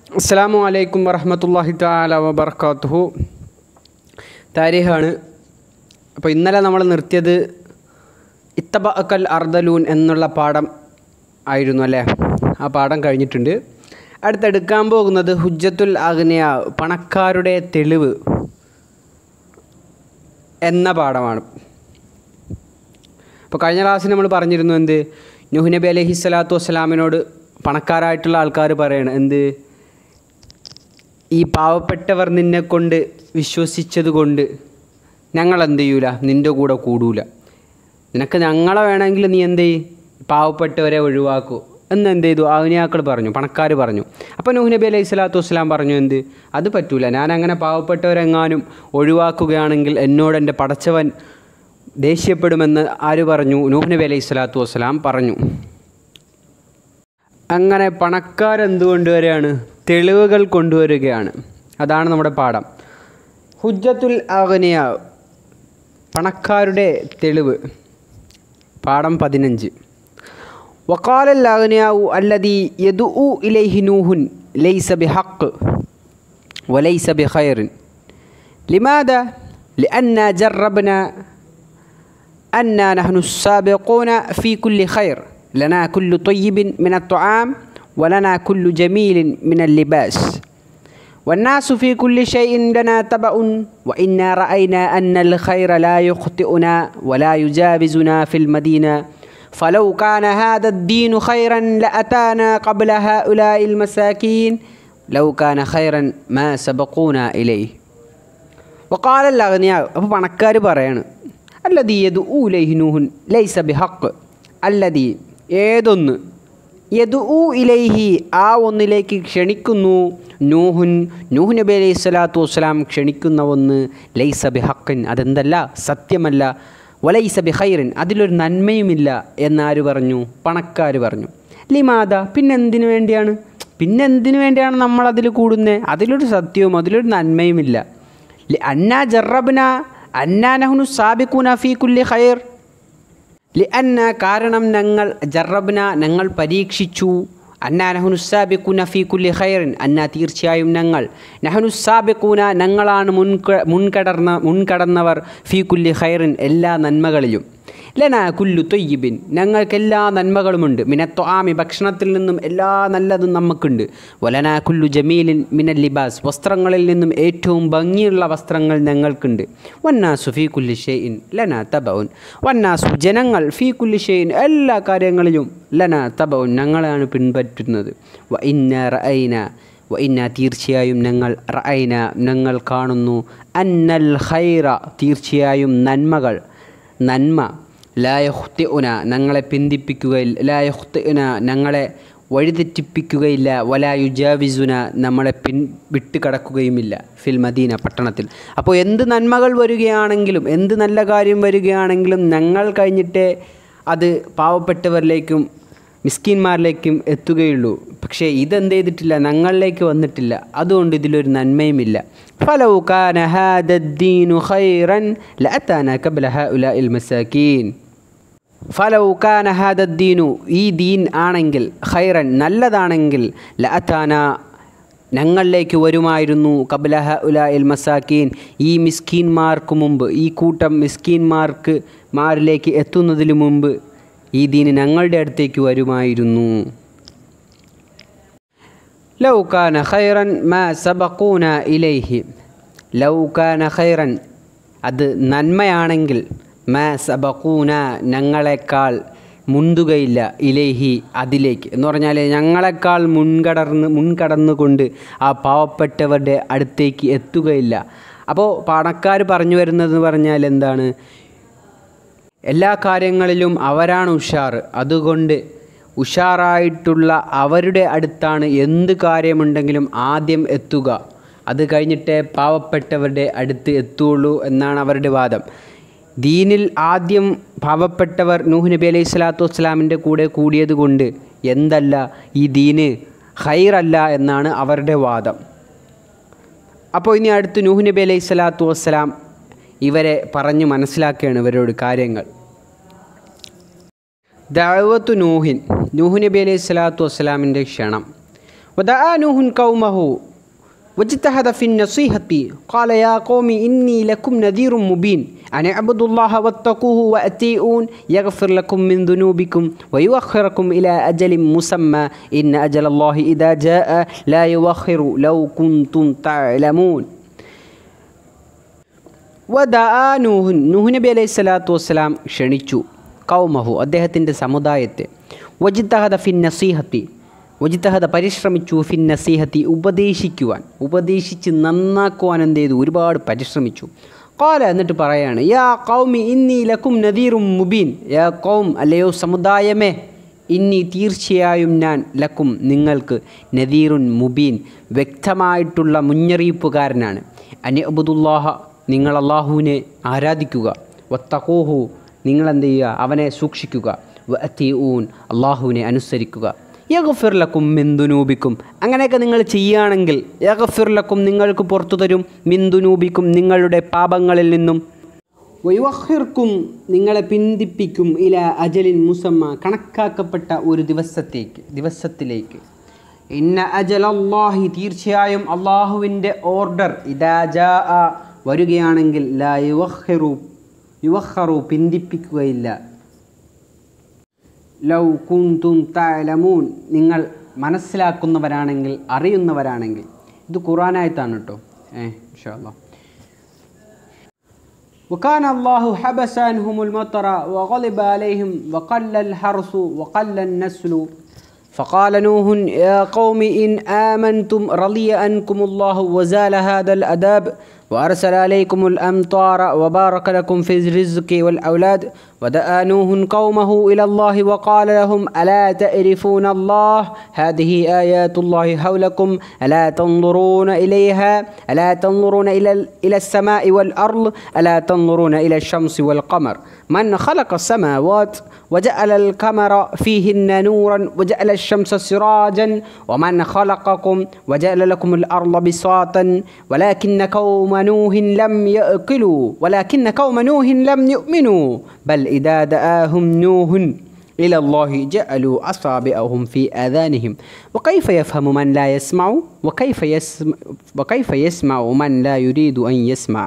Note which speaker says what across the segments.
Speaker 1: അസ്സാം വലൈക്കും വറഹമത്തല്ലാഹി താല വബർക്കാത്തുഹു താരിഖാണ് അപ്പോൾ ഇന്നലെ നമ്മൾ നിർത്തിയത് ഇത്തബ അക്കൽ അർദലൂൻ എന്നുള്ള പാഠം ആയിരുന്നു അല്ലേ ആ പാഠം കഴിഞ്ഞിട്ടുണ്ട് അടുത്തെടുക്കാൻ പോകുന്നത് ഹുജ്ജത്തുൽ അഗ്നിയ പണക്കാരുടെ തെളിവ് എന്ന പാഠമാണ് അപ്പോൾ കഴിഞ്ഞ ക്ലാസ്സിൽ നമ്മൾ പറഞ്ഞിരുന്നു എന്ത് നുഹ് നബി അലഹി സ്വലാത്തു വസ്സലാമിനോട് പണക്കാരായിട്ടുള്ള ആൾക്കാർ പറയണം എന്ത് ഈ പാവപ്പെട്ടവർ നിന്നെ കൊണ്ട് വിശ്വസിച്ചത് കൊണ്ട് ഞങ്ങൾ എന്ത് ചെയ്യൂല നിൻ്റെ കൂടെ കൂടൂല നിനക്ക് ഞങ്ങളെ വേണമെങ്കിൽ നീ എന്ത് ചെയ്യും പാവപ്പെട്ടവരെ ഒഴിവാക്കൂ എന്ന് എന്ത് ചെയ്തു അവനിയാക്കൾ പറഞ്ഞു പണക്കാർ പറഞ്ഞു അപ്പോൾ നൂഹ് നബി അലൈഹി സ്വലാത്തു വസ്സലാം പറഞ്ഞു എന്ത് അത് പറ്റൂല ഞാൻ അങ്ങനെ പാവപ്പെട്ടവരെങ്ങാനും ഒഴിവാക്കുകയാണെങ്കിൽ എന്നോട് എൻ്റെ പടച്ചവൻ ദേഷ്യപ്പെടുമെന്ന് ആര് പറഞ്ഞു നൂഹ് നബി അലൈഹി സ്വലാത്തു വസ്സലാം പറഞ്ഞു അങ്ങനെ പണക്കാരെന്ത് കൊണ്ടുവരികയാണ് തെളിവുകൾ കൊണ്ടുവരികയാണ് അതാണ് നമ്മുടെ പാഠം ഹുജ്ജത്തുൽ അഗ്നിയ പണക്കാരുടെ തെളിവ് പാഠം പതിനഞ്ച് وقال الأغنياء الذي يدعو إليه نوح ليس بحق وليس بخير لماذا؟ لأن جربنا أنا نحن السابقون في كل خير لنا كل طيب من الطعام ولنا كل جميل من اللباس والناس في كل شيء لنا تبع وإنا رأينا أن الخير لا يخطئنا ولا يجاوزنا في المدينة فلو كان هذا الدين خيرا لأتانا قبل هؤلاء المساكين لو كان خيرا ما سبقونا إليه وقال الأغنياء أبو പണക്കാർ പറയാണ് അല്ലതി യദു ഊലൈഹി നൂഹുൻ ലൈസ ബിഹക്ക് അല്ലതി ഏതൊന്ന് യദു ഇലൈഹി ആ ഒന്നിലേക്ക് ക്ഷണിക്കുന്നു നൂഹുൻ നൂഹ് നബി അലൈഹി സ്വലാത്തു വസ്സലാം ക്ഷണിക്കുന്ന ഒന്ന് ലൈസ ബിഹക്കൻ അതെന്തല്ല സത്യമല്ല വലൈസ ബിഹൈറിൻ അതിലൊരു നന്മയുമില്ല എന്നാര് പറഞ്ഞു പണക്കാർ പറഞ്ഞു ലിമാത പിന്നെന്തിനു വേണ്ടിയാണ് പിന്നെന്തിനു വേണ്ടിയാണ് നമ്മൾ അതിൽ കൂടുന്നത് അതിലൊരു സത്യവും അതിലൊരു നന്മയുമില്ല അന്ന ജറബന അന്നാ നഹ്നു സാബിക്കൂന ഫീ കുല്ലി ഖൈർ ലി അന്ന കാരണം ഞങ്ങൾ ജറബന ഞങ്ങൾ പരീക്ഷിച്ചു അന്നാ നഹ്നുസാബിക്കൂന ഫീ കുല്ലി ഖൈറിൻ അന്ന തീർച്ചയായും ഞങ്ങൾ നഹ്നുസാബിക്കൂന ഞങ്ങളാണ് മുൻക മുൻകടർന്ന മുൻകടന്നവർ ഫീ കുല്ലി ഖൈറിൻ എല്ലാ നന്മകളിലും ലന കുല്ലു തൊയ്യിബിൻ ഞങ്ങൾക്ക് എല്ലാ നന്മകളുമുണ്ട് മിനത്വ ആമി ഭക്ഷണത്തിൽ നിന്നും എല്ലാ നല്ലതും നമുക്കുണ്ട് വലന കുല്ലു ജമീലിൻ മിനൽ ലിബാസ് വസ്ത്രങ്ങളിൽ നിന്നും ഏറ്റവും ഭംഗിയുള്ള വസ്ത്രങ്ങൾ ഞങ്ങൾക്കുണ്ട് വന്നാസു ഫീ കുല്ലി ഷെയ്ൻ ലന തബൗൻ വന്നാസു ജനങ്ങൾ ഫീ കുല്ലി ഷെയ്ൻ എല്ലാ കാര്യങ്ങളിലും ലന തബൗൻ ഞങ്ങളാണ് പിൻപറ്റുന്നത് വ ഇന്ന റഅൈന വ ഇന്ന തീർച്ചയായും ഞങ്ങൾ റഅൈന ഞങ്ങൾ കാണുന്നു അന്നൽ ഖൈറ തീർച്ചയായും നന്മകൾ നന്മ ലായഹുത്തിഉന ഞങ്ങളെ പിന്തിപ്പിക്കുകയില്ല ലായഹുത്തിഉന ഞങ്ങളെ വഴിതെറ്റിപ്പിക്കുകയില്ല വലായുജാവിസുന നമ്മളെ പിൻ വിട്ട് കടക്കുകയുമില്ല ഫിൽ മദീന പട്ടണത്തിൽ അപ്പോൾ എന്ത് നന്മകൾ വരികയാണെങ്കിലും എന്ത് നല്ല കാര്യം വരികയാണെങ്കിലും ഞങ്ങൾ കഴിഞ്ഞിട്ടേ അത് പാവപ്പെട്ടവരിലേക്കും മിസ്കിന്മാരിലേക്കും എത്തുകയുള്ളൂ പക്ഷേ ഇതെന്ത് ചെയ്തിട്ടില്ല ഞങ്ങളിലേക്ക് വന്നിട്ടില്ല അതുകൊണ്ട് ഇതിലൊരു നന്മയുമില്ല ഫലൗ കാന ഹാദ الدين خيرا لأتانا قبل هؤلاء المساكين ഫലൗ കാന ഹാദ ദീനു ഈ ദീൻ ആണെങ്കിൽ ഖൈറൻ നല്ലതാണെങ്കിൽ ലഅത്താന ഞങ്ങളിലേക്ക് വരുമായിരുന്നു കബലഹ ഉലായിൽ മസാക്കീൻ ഈ മിസ്കീന്മാർക്ക് മുമ്പ് ഈ കൂട്ടം മിസ്കീന്മാർക്ക് മാരിലേക്ക് എത്തുന്നതിന് മുമ്പ് ഈ ദീന് ഞങ്ങളുടെ അടുത്തേക്ക് വരുമായിരുന്നു ലൗകാന ഖൈറൻ മാ സബക്കൂന ഇലൈഹി ലൗകാന ഖൈറൻ അത് നന്മയാണെങ്കിൽ മാ സബക്കൂന ഞങ്ങളെക്കാൾ മുന്തുകയില്ല ഇലേഹി അതിലേക്ക് എന്ന് പറഞ്ഞാൽ ഞങ്ങളെക്കാൾ മുൻകടർന്ന് മുൻകടന്നുകൊണ്ട് ആ പാവപ്പെട്ടവരുടെ അടുത്തേക്ക് എത്തുകയില്ല അപ്പോൾ പണക്കാർ പറഞ്ഞു വരുന്നതെന്ന് പറഞ്ഞാൽ എന്താണ് എല്ലാ കാര്യങ്ങളിലും അവരാണ് ഉഷാർ അതുകൊണ്ട് ഉഷാറായിട്ടുള്ള അവരുടെ അടുത്താണ് എന്ത് കാര്യമുണ്ടെങ്കിലും ആദ്യം എത്തുക അത് കഴിഞ്ഞിട്ടേ പാവപ്പെട്ടവരുടെ അടുത്ത് എത്തുള്ളൂ എന്നാണ് അവരുടെ വാദം ദീനിൽ ആദ്യം പാവപ്പെട്ടവർ നൂഹ് നബി അലൈഹി സ്വലാത്തു വസ്സലാമിൻ്റെ കൂടെ കൂടിയത് കൊണ്ട് എന്തല്ല ഈ ദീന് ഹൈറല്ല എന്നാണ് അവരുടെ വാദം അപ്പോൾ ഇനി അടുത്ത് നൂഹ് നബി അലൈഹി സ്വലാത്തു വസ്സലാം ഇവരെ പറഞ്ഞ് മനസ്സിലാക്കുകയാണ് ഇവരോട് കാര്യങ്ങൾ ദഅവത്തു നൂഹിൻ നൂഹ് നബി അലൈഹി സ്വലാത്തു വസ്സലാമിൻ്റെ ക്ഷണം ودعا نوح قومه واجتهد في النصيحة قال يا قوم إني لكم نذير مبين أن اعبدوا الله واتقوه وأتيئون يغفر لكم من ذنوبكم ويؤخركم إلى أجل مسمى إن أجل الله إذا جاء لا يؤخر لو كنتم تعلمون വദാ നൂഹുൻ നൂഹ് നബി അലൈഹി സ്വലാത്തു വസ്സലാം ക്ഷണിച്ചു കൗമഹു അദ്ദേഹത്തിൻ്റെ സമുദായത്തെ വജിത്തഹദ ഫിൻ നസീഹത്തി വജിത്തഹദ പരിശ്രമിച്ചു ഫിൻ നസീഹത്തി ഉപദേശിക്കുവാൻ ഉപദേശിച്ച് നന്നാക്കുവാൻ എന്ത് ചെയ്തു ഒരുപാട് പരിശ്രമിച്ചു കാല എന്നിട്ട് പറയാണ് യാ കൗമി ഇന്നി ലക്കും നദീറും മുബീൻ യാ കൗം അല്ലയോ സമുദായമേ ഇന്നി തീർച്ചയായും ഞാൻ ലക്കും നിങ്ങൾക്ക് നദീറുൻ മുബീൻ വ്യക്തമായിട്ടുള്ള മുന്നറിയിപ്പുകാരനാണ് അനി അബുദുല്ലാഹ നിങ്ങൾ അള്ളാഹുവിനെ ആരാധിക്കുക വത്തഖൂഹു നിങ്ങളെന്ത് ചെയ്യുക അവനെ സൂക്ഷിക്കുക വഅത്തിഊൻ അള്ളാഹുവിനെ അനുസരിക്കുക യഗഫിർലക്കും മിന്ദുനൂബിക്കും അങ്ങനെയൊക്കെ നിങ്ങൾ ചെയ്യുകയാണെങ്കിൽ യഗഫിർലക്കും നിങ്ങൾക്ക് പുറത്തു തരും മിന്ദുനൂബിക്കും നിങ്ങളുടെ പാപങ്ങളിൽ നിന്നും വയുവഹിർക്കും നിങ്ങളെ പിന്തിപ്പിക്കും ഇല അജലിൻ മുസമ്മ കണക്കാക്കപ്പെട്ട ഒരു ദിവസത്തേക്ക് ദിവസത്തിലേക്ക് ഇന്ന അജലല്ലാഹി തീർച്ചയായും അള്ളാഹുവിൻ്റെ ഓർഡർ ഇതാ ജാ വരികയാണെങ്കിൽ ലാ യുവഹിറു യുവഹറു പിന്തിപ്പിക്കുകയില്ല ലൗ കുന്തും തലമൂൻ നിങ്ങൾ മനസ്സിലാക്കുന്നവരാണെങ്കിൽ അറിയുന്നവരാണെങ്കിൽ ഇത് ഖുറാനായത്താണ് കേട്ടോ ഏ ഇൻഷാ അല്ലാ وكان الله حبس عنهم المطر وغلب عليهم وقل الحرث وقل النسل فقال نوح يا قوم إن آمنتم رضي عنكم الله وزال هذا الأداب وأرسل عليكم الأمطار وبارك لكم في الرزق والأولاد ودعا نوح قومه إلى الله وقال لهم ألا تعرفون الله هذه آيات الله حولكم ألا تنظرون إليها ألا تنظرون إلى إلى السماء والأرض ألا تنظرون إلى الشمس والقمر من خلق السماوات وجعل القمر فيهن نورا وجعل الشمس سراجا ومن خلقكم وجعل لكم الأرض بساطا ولكن قوم نوح لم يأكلوا ولكن قوم نوح لم يؤمنوا بل إذا دعاهم نوح إلى الله جعلوا أصابعهم في آذانهم وكيف يفهم من لا يسمع وكيف يسمع وكيف يسمع من لا يريد أن يسمع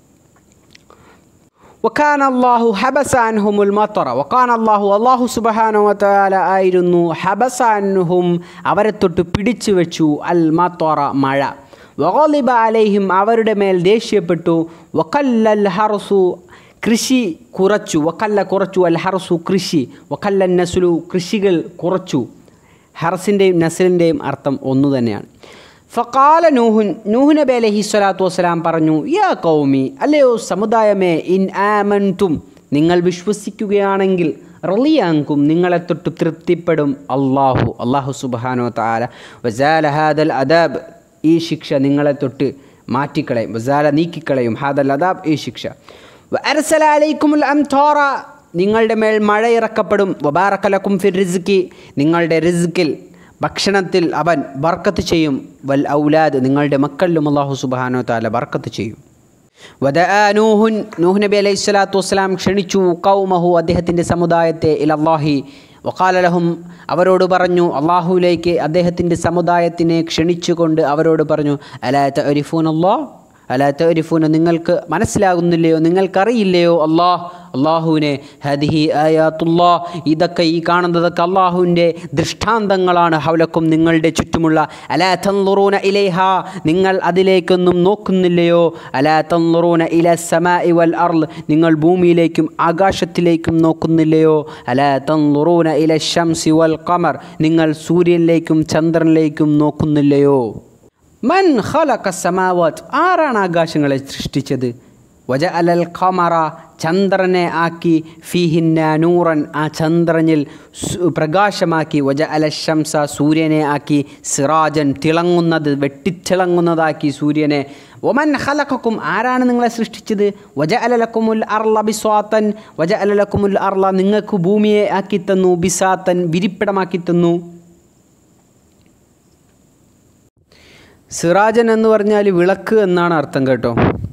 Speaker 1: وكان الله حبس عنهم المطر وكان الله الله സുബ്ഹാനഹു വതആല ആയിരുന്നു ഹബസ അൻഹും അവരെ തൊട്ട് പിടിച്ചു വെച്ചു അൽ മത്തറ മഴ വഗളിബ അലൈഹിം അവരുടെ മേൽ ദേഷ്യപ്പെട്ടു വക്കല്ലൽ ഹർസു കൃഷി കുറച്ചു വക്കല്ല കുറച്ചു അൽ ഹർസു കൃഷി വക്കല്ലൻ നസ്ലു കൃഷികൾ കുറച്ചു ഹർസിൻ്റെയും നസ്ലിൻ്റെയും അർത്ഥം ഒന്നു തന്നെയാണ് ഫക്കാല നൂഹുൻ നൂഹ് നബി അലഹി സ്വലാത്തു വസ്സലാം പറഞ്ഞു യാ കൗമി അല്ലയോ സമുദായമേ ഇൻ ആമൻതും നിങ്ങൾ വിശ്വസിക്കുകയാണെങ്കിൽ റളിയാങ്കും നിങ്ങളെ തൊട്ട് തൃപ്തിപ്പെടും അള്ളാഹു അള്ളാഹു സുബാനോ താല വസാല ഹാദൽ അദാബ് ഈ ശിക്ഷ നിങ്ങളെ തൊട്ട് മാറ്റിക്കളയും വസാല നീക്കിക്കളയും ഹാദൽ അദാബ് ഈ ശിക്ഷ അരസല അലൈക്കുമുൽ അംതോറ നിങ്ങളുടെ മേൽ മഴ ഇറക്കപ്പെടും വബാറക്കലക്കും ഫിർ റിസ്കി നിങ്ങളുടെ റിസ്കിൽ ഭക്ഷണത്തിൽ അവൻ ബർക്കത്ത് ചെയ്യും വൽ ഔലാദ് നിങ്ങളുടെ മക്കളിലും അള്ളാഹു സുബാനോ താല ബർക്കത്ത് ചെയ്യും വദ നൂഹുൻ നൂഹ് നബി അലൈഹി സ്വലാത്തു വസ്സലാം ക്ഷണിച്ചു കൗമഹു അദ്ദേഹത്തിൻ്റെ സമുദായത്തെ ഇലല്ലാഹി വക്കാലലഹും അവരോട് പറഞ്ഞു അള്ളാഹുവിലേക്ക് അദ്ദേഹത്തിൻ്റെ സമുദായത്തിനെ ക്ഷണിച്ചുകൊണ്ട് അവരോട് പറഞ്ഞു അലാത്ത അരിഫൂൻ അള്ളാഹ് അലാ തരിഫൂന നിങ്ങൾക്ക് മനസ്സിലാകുന്നില്ലയോ നിങ്ങൾക്കറിയില്ലയോ അള്ളാഹ് അള്ളാഹുവിനെ ഹദിഹി ആയാത്തുല്ലാ ഇതൊക്കെ ഈ കാണുന്നതൊക്കെ അള്ളാഹുവിൻ്റെ ദൃഷ്ടാന്തങ്ങളാണ് ഹൗലക്കും നിങ്ങളുടെ ചുറ്റുമുള്ള അലാ തന്നുറൂന ഇലേഹ നിങ്ങൾ അതിലേക്കൊന്നും നോക്കുന്നില്ലയോ അലാ തന്നുറൂന ഇല സമ വൽ അർൽ നിങ്ങൾ ഭൂമിയിലേക്കും ആകാശത്തിലേക്കും നോക്കുന്നില്ലയോ അലാ തന്നുറൂന ഇല ഷംസി വൽ ഖമർ നിങ്ങൾ സൂര്യനിലേക്കും ചന്ദ്രനിലേക്കും നോക്കുന്നില്ലയോ മൻ ഖലഖ സമാവാത്ത് ആരാണ് ആകാശങ്ങളെ സൃഷ്ടിച്ചത് വജ അലൽ ഖമറ ചന്ദ്രനെ ആക്കി ഫിഹിന്ന നൂറൻ ആ ചന്ദ്രനിൽ സു- പ്രകാശമാക്കി വജ അല ശംസ സൂര്യനെ ആക്കി സിറാജൻ തിളങ്ങുന്നത് വെട്ടിത്തിളങ്ങുന്നതാക്കി സൂര്യനെ ഒമൻ ഹലക്കും ആരാണ് നിങ്ങളെ സൃഷ്ടിച്ചത് വജ അലലക്കുമുൽ അർല ബിസ്വാത്തൻ വജ അലലക്കുമുൽ അർല നിങ്ങൾക്ക് ഭൂമിയെ ആക്കി തന്നു ബിസാത്തൻ വിരിപ്പിടമാക്കി തന്നു സിറാജൻ എന്ന് പറഞ്ഞാൽ വിളക്ക് എന്നാണ് അർത്ഥം കേട്ടോ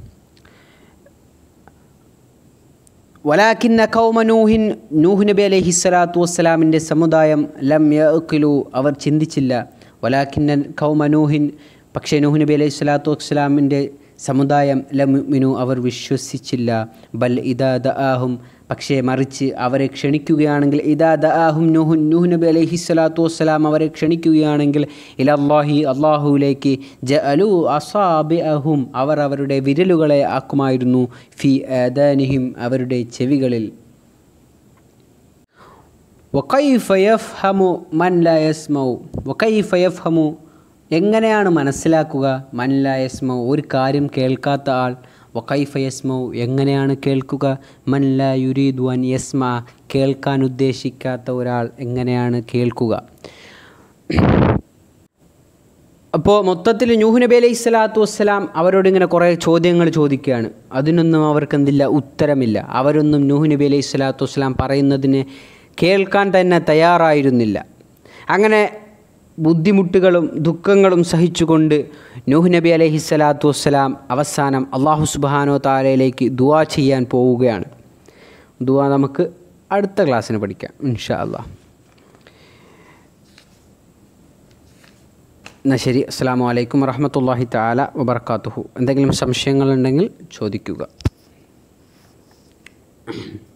Speaker 1: വലാക്കിന്ന കൗമ നൂഹിൻ നൂഹ് നബി അലൈഹി സ്വലാത്തു വസ്സലാമിൻ്റെ സമുദായം ലം യഅ്കിലു അവർ ചിന്തിച്ചില്ല വലാഖിന്നൻ കൗമനൂഹിൻ പക്ഷേ നൂഹ് നബി അലൈഹി സ്വലാത്തു വസ്സലാമിൻ്റെ സമുദായം ലമിനു അവർ വിശ്വസിച്ചില്ല ബൽ ഇദാ ദആഹും പക്ഷേ മറിച്ച് അവരെ ക്ഷണിക്കുകയാണെങ്കിൽ ഇദാ ദആഹും നൂഹുൻ നൂഹ് നബി അലൈഹി സ്വലാത്തു വസ്സലാം അവരെ ക്ഷണിക്കുകയാണെങ്കിൽ ഇലല്ലാഹി അള്ളാഹുവിലേക്ക് ജഅലു അസാബിഅഹും അവർ അവരുടെ വിരലുകളെ ആക്കുമായിരുന്നു ഫി ആദാനിഹിം അവരുടെ ചെവികളിൽ വക്കൈഫ യഫ്ഹമു മൻ ലാ യസ്മൗ വക്കൈഫ യഫ്ഹമു എങ്ങനെയാണ് മനസ്സിലാക്കുക മൻ ലാ യസ്മൗ ഒരു കാര്യം കേൾക്കാത്ത ആൾ വക്കൈഫ യസ്മൗ എങ്ങനെയാണ് കേൾക്കുക മൻ ലാ യുരീദു അൻ യസ്മ കേൾക്കാൻ ഉദ്ദേശിക്കാത്ത ഒരാൾ എങ്ങനെയാണ് കേൾക്കുക അപ്പോൾ മൊത്തത്തിൽ നൂഹ് നബി അലൈഹി സ്വലാത്തു വസ്സലാം അവരോട് ഇങ്ങനെ കുറേ ചോദ്യങ്ങൾ ചോദിക്കുകയാണ് അതിനൊന്നും അവർക്ക് എന്തില്ല ഉത്തരമില്ല അവരൊന്നും നൂഹ് നബി അലൈഹി സ്വലാത്തു വസ്സലാം പറയുന്നതിന് കേൾക്കാൻ തന്നെ തയ്യാറായിരുന്നില്ല അങ്ങനെ ബുദ്ധിമുട്ടുകളും ദുഃഖങ്ങളും സഹിച്ചുകൊണ്ട് നൂഹ് നബി അലൈഹി സ്വലാത്തു വസ്സലാം അവസാനം അള്ളാഹു സുബാനോ താലയിലേക്ക് ദുവാ ചെയ്യാൻ പോവുകയാണ് ദുവാ നമുക്ക് അടുത്ത ക്ലാസ്സിന് പഠിക്കാം ഇൻഷാ അള്ളാഹ് എന്നാൽ ശരി അസ്സാം വലൈക്കും വറഹമത്തല്ലാഹി താല വബർക്കാത്തുഹു എന്തെങ്കിലും സംശയങ്ങളുണ്ടെങ്കിൽ ചോദിക്കുക